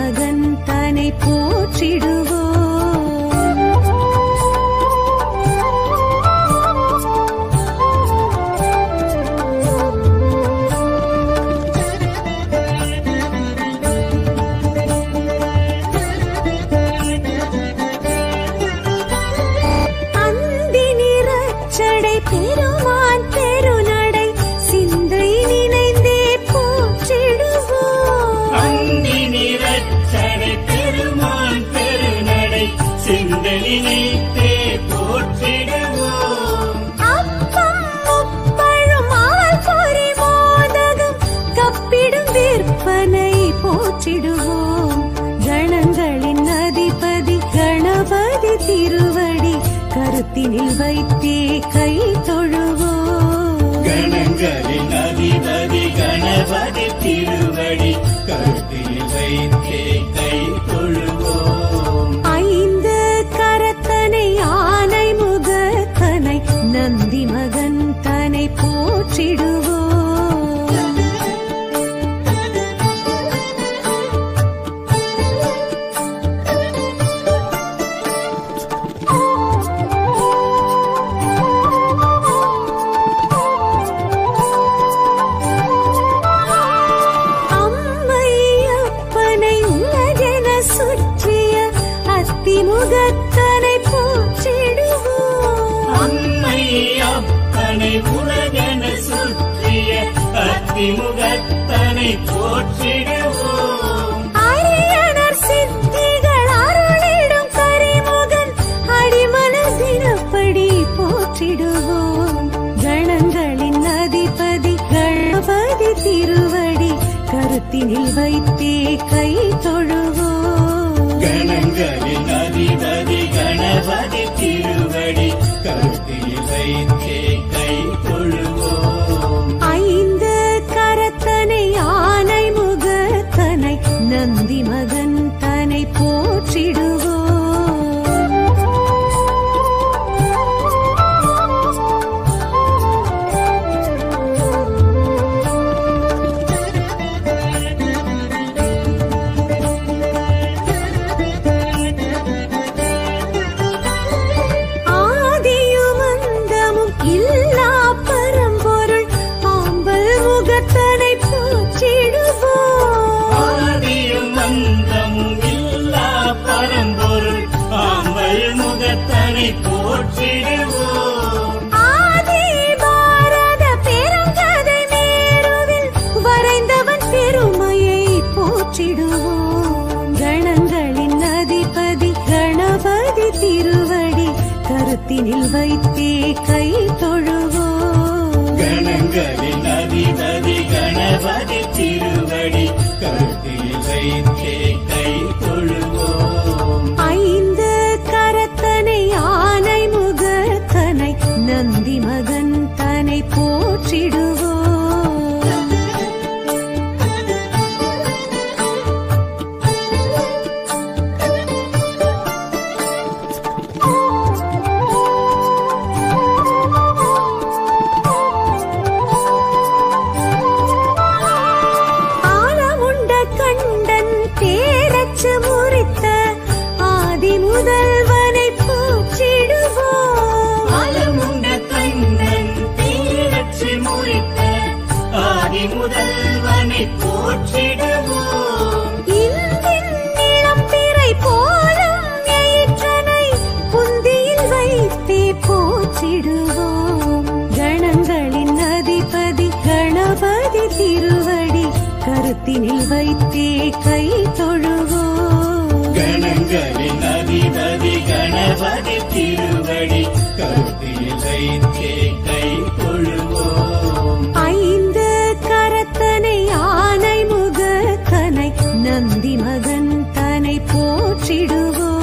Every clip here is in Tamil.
மகன் தனை போற்றிடுவோம் அந்தி நிறச்சடை பெருமான் பெருநடை சிந்தை நினைந்தே போற்றிடுவோம் அந்தி நிறச்சடை பெருமான் பெருநடை சிந்தனினைத்தே போற்றிடுவோம் அப்பம் முப்பழும் ஆள் பொறி மோதகம் கப்பிடும் விற்பனை போற்றிடுவோம் கணங்களின் அதிபதி கணபதி திருவடி கருத்தினில் வைத்தே கை தொழுவோம் கணங்களின் அதிபதி கணபதி திருவடி கருத்தில் வைத்தே கை தொழுவோம் ஐந்து கரத்தனை ஆனை முகத்தனை நந்தி மகன் தனை போற்றிடுவோம் அம்மையப்பனை உலகென சுற்றிய அத்திமுகத்தனை போற்றிடுவோம் அன்னை அப்பனை உலகென சுற்றிய அத்திமுகத்தனை போற்றிடுவோம் அரியணர் சித்திகள் அருளிடும் கரிமுகன் அடிமனதினப்படி போற்றிடுவோம் கணங்களின் அதிபதி கணபதி திருவடி கருத்தினில் வைத்தே கை தொழுவோம் கணங்களின் அதிபதி கணபதி திருவடி கருத்தில் வைத்தே கை தொழுவோம் ஐந்து கரத்தனை ஆனை முகத்தனை நந்தி மகன் தனை போற்றிடுவோம் ஆதியும் அந்தமும் இல்லா பரம்பொருள் ஆம்பல் முகத்தனை போற்றிடுவோம் ஆதியும் அந்தமும் இல்லா பரம்பொருள் ஆம்பல் முகத்தனை போற்றிடுவோம் ஆதி பாரத பெருங்கதை மேருவில் வரைந்தவன் பெருமையை போற்றிடுவோம் கணங்களின் அதிபதி கணபதி திருவடி கருத்தினில் வைத்தே கை தொழுவோம் கணங்களின் அதிபதி கணபதி திருவடி கருத்தில் வைத்தே கை தொழுவோம் ஐந்து கரத்தனை ஆனை முகத்தனை நந்தி மகன் தனை போற்றிடுவோம் ஆலமுண்ட கண்டன் தேரச்சு முறித்த ஆதி முதல்வனை போற்றிடுவோம் அலமுண்ட கண்ணன் தீரற்றி முறித்த ஆதி முதல்வனை போற்றிடுவோம் இந்தின் இளம் பிறை போலும் எயிற்றனை புந்தியில் வைத்தே போற்றிடுவோம் கணங்களின் அதிபதி கணபதி திருவடி கருத்தினில் வைத்தே கை தொழுவோம் கணங்களின் அதிபதி கணபதி திருவடி கருத்தில் வைத்தே கை தொழுவோம் ஐந்து கரத்தனை ஆனை முகத்தனை நந்தி மகன் தனை போற்றிடுவோம்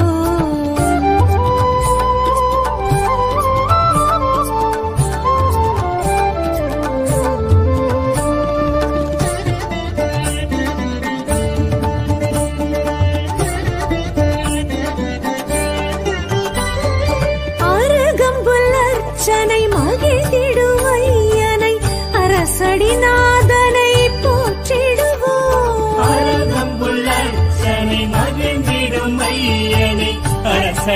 அருகம்புல் அர்ச்சனை மகிழ்ந்திடுவையனை அரசடிநாதனை போற்றிடுவோம் அழகம்புள்ளர்ச்சனை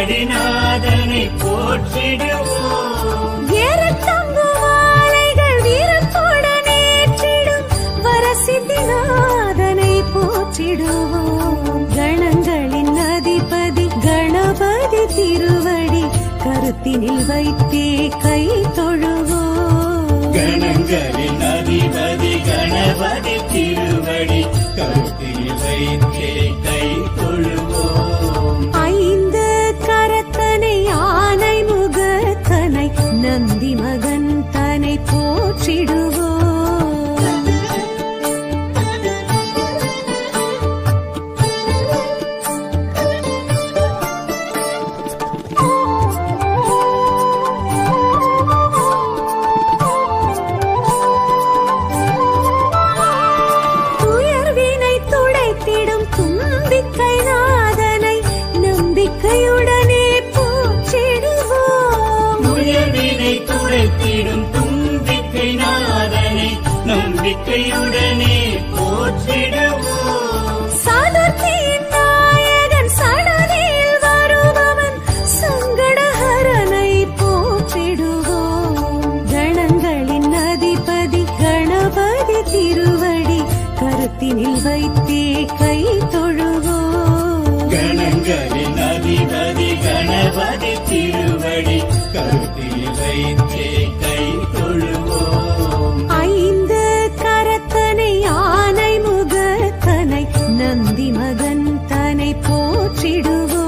திருவடிநாதனை போற்றிடுவோம் ஏறத்தங்கு மாலைகள் வீரத்துடன் ஏற்றிடும் வரசித்திநாதனை போற்றிடுவோம் கணங்களின் அதிபதி கணபதி திருவடி கருத்தினில் வைத்தே கை தொழுவோம் கணங்களின் அதிபதி கணபதி திருவடி கருத்தில் வைத்தே கை தொழுவோம் ஐந்து கரத்தனை ஆனை முகத்தனை நந்தி மகன் தனை போற்றிடுவோம் துயர்வினை துடைத்திடும் தும்பிக்கை நாதனை நம்பிக்கையுடனே போற்றிடுவோம் உயர்வினை துடைத்திடும் தும்பிக்கை நாதனை நம்பிக்கையுடனே போற்றிடுவோம் சதுர்த்தியின் நாயகன் சடதியில் வருபவன் சங்கடஹரனை போற்றிடுவோம் கணங்களின் அதிபதி கணபதி திருவடி கருத்தினில் வைத்தே கை தொழுவோம் கணங்களின் அதிபதி கணபதி திருவடி கருத்தில் வைத்தே கை தொழுவோம் ஐந்து கரத்தனை ஆனை முகத்தனை நந்தி மகன் தனை போற்றிடுவோம்